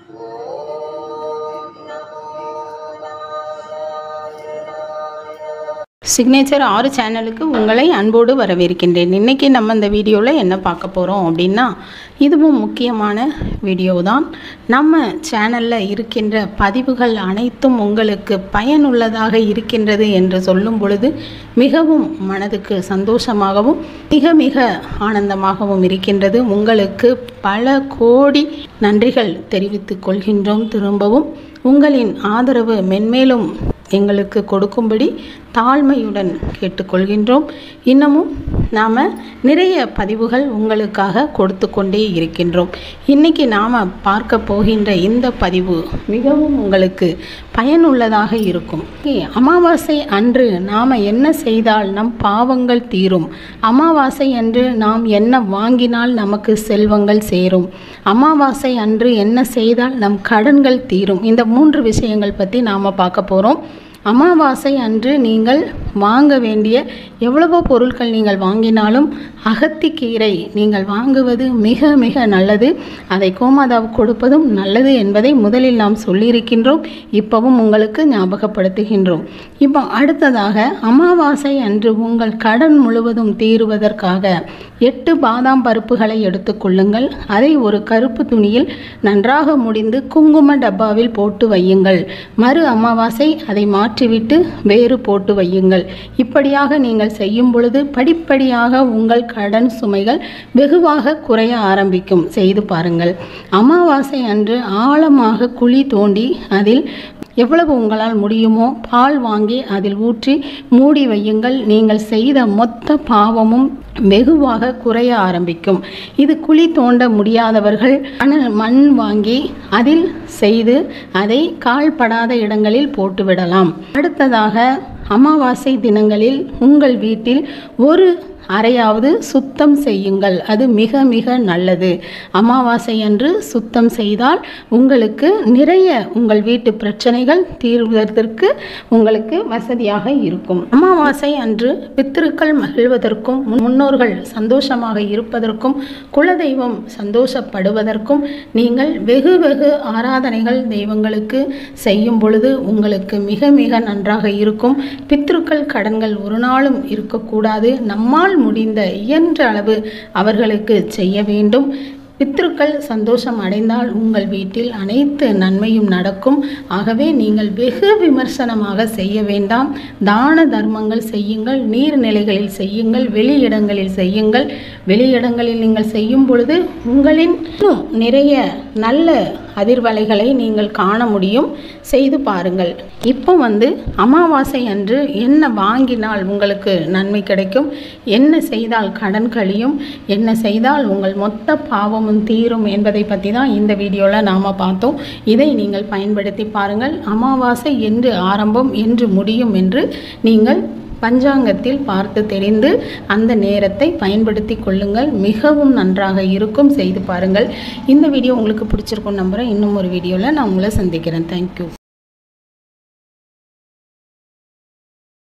signature ஆறு சேனலுக்கு உங்களை அன்போடு வரவேற்கின்றேன் இன்றைக்கி நம்ம இந்த வீடியோவில் என்ன பார்க்க போகிறோம் அப்படின்னா இதுவும் முக்கியமான வீடியோ தான் நம்ம சேனலில் இருக்கின்ற பதிவுகள் அனைத்தும் உங்களுக்கு பயனுள்ளதாக இருக்கின்றது என்று சொல்லும் பொழுது மிகவும் மனதுக்கு சந்தோஷமாகவும் மிக மிக ஆனந்தமாகவும் இருக்கின்றது உங்களுக்கு பல கோடி நன்றிகள் தெரிவித்துக் கொள்கின்றோம் திரும்பவும் உங்களின் ஆதரவு மென்மேலும் எங்களுக்கு கொடுக்கும்படி தாழ்மையுடன் கேட்டுக்கொள்கின்றோம் இன்னமும் நாம் நிறைய பதிவுகள் உங்களுக்காக கொடுத்து கொண்டே இருக்கின்றோம் இன்றைக்கி நாம் பார்க்க போகின்ற இந்த பதிவு மிகவும் உங்களுக்கு பயனுள்ளதாக இருக்கும் அமாவாசை அன்று நாம் என்ன செய்தால் நம் பாவங்கள் தீரும் அமாவாசை அன்று நாம் என்ன வாங்கினால் நமக்கு செல்வங்கள் சேரும் அமாவாசை அன்று என்ன செய்தால் நம் கடன்கள் தீரும் இந்த மூன்று விஷயங்கள் பற்றி நாம் பார்க்க போகிறோம் அமாவாசை அன்று நீங்கள் வாங்க வேண்டிய எவ்வளவோ பொருட்கள் நீங்கள் வாங்கினாலும் அகத்திக்கீரை நீங்கள் வாங்குவது மிக மிக நல்லது அதை கோமாதாவுக்கு கொடுப்பதும் நல்லது என்பதை முதலில் நாம் சொல்லியிருக்கின்றோம் இப்போவும் உங்களுக்கு ஞாபகப்படுத்துகின்றோம் இப்போ அடுத்ததாக அமாவாசை அன்று உங்கள் கடன் முழுவதும் தீருவதற்காக எட்டு பாதாம் பருப்புகளை எடுத்துக்கொள்ளுங்கள் அதை ஒரு கருப்பு துணியில் நன்றாக முடிந்து குங்கும டப்பாவில் போட்டு வையுங்கள் மறு அமாவாசை அதை மாற்றிவிட்டு வேறு போட்டு வையுங்கள் இப்படியாக நீங்கள் செய்யும் பொழுது படிப்படியாக உங்கள் கடன் சுமைகள் வெகுவாக குறைய ஆரம்பிக்கும் செய்து பாருங்கள் அமாவாசை அன்று ஆழமாக குழி தோண்டி அதில் எவ்வளவு உங்களால் முடியுமோ பால் வாங்கி அதில் ஊற்றி மூடி வையுங்கள் நீங்கள் செய்த மொத்த பாவமும் வெகுவாக குறைய ஆரம்பிக்கும் இது குழி தோண்ட முடியாதவர்கள் மண் மண் வாங்கி அதில் செய்து அதை கால்படாத இடங்களில் போட்டுவிடலாம் அடுத்ததாக அமாவாசை தினங்களில் உங்கள் வீட்டில் ஒரு அறையாவது சுத்தம் செய்யுங்கள் அது மிக மிக நல்லது அமாவாசை அன்று சுத்தம் செய்தால் உங்களுக்கு நிறைய உங்கள் வீட்டு பிரச்சனைகள் தீர்வதற்கு உங்களுக்கு வசதியாக இருக்கும் அமாவாசை அன்று பித்திருக்கள் மகிழ்வதற்கும் முன்னோர்கள் சந்தோஷமாக இருப்பதற்கும் குலதெய்வம் சந்தோஷப்படுவதற்கும் நீங்கள் வெகு வெகு ஆராதனைகள் தெய்வங்களுக்கு செய்யும் பொழுது உங்களுக்கு மிக மிக நன்றாக இருக்கும் பித்ருக்கள் கடன்கள் ஒரு நாளும் இருக்கக்கூடாது நம்மால் முடிந்த இயன்ற அளவு அவர்களுக்கு செய்ய வேண்டும் பித்ருக்கள் சந்தோஷம் அடைந்தால் உங்கள் வீட்டில் அனைத்து நன்மையும் நடக்கும் ஆகவே நீங்கள் வெகு விமர்சனமாக செய்ய வேண்டாம் தான தர்மங்கள் செய்யுங்கள் நீர்நிலைகளில் செய்யுங்கள் வெளியிடங்களில் செய்யுங்கள் வெளியிடங்களில் நீங்கள் செய்யும் பொழுது உங்களின் இன்னும் நிறைய நல்ல அதிர்வலைகளை நீங்கள் காண முடியும் செய்து பாருங்கள் இப்போ வந்து அமாவாசை அன்று என்ன வாங்கினால் உங்களுக்கு நன்மை கிடைக்கும் என்ன செய்தால் கடன் கழியும் என்ன செய்தால் உங்கள் மொத்த பாவமும் தீரும் என்பதை பற்றி தான் இந்த வீடியோவில் நாம் பார்த்தோம் இதை நீங்கள் பயன்படுத்தி பாருங்கள் அமாவாசை என்று ஆரம்பம் என்று முடியும் என்று நீங்கள் பஞ்சாங்கத்தில் பார்த்து தெரிந்து அந்த நேரத்தை பயன்படுத்தி கொள்ளுங்கள் மிகவும் நன்றாக இருக்கும் செய்து பாருங்கள் இந்த வீடியோ உங்களுக்கு பிடிச்சிருக்கும் நம்புகிறேன் இன்னும் ஒரு வீடியோவில் நான் உங்களை சந்திக்கிறேன் தேங்க்யூ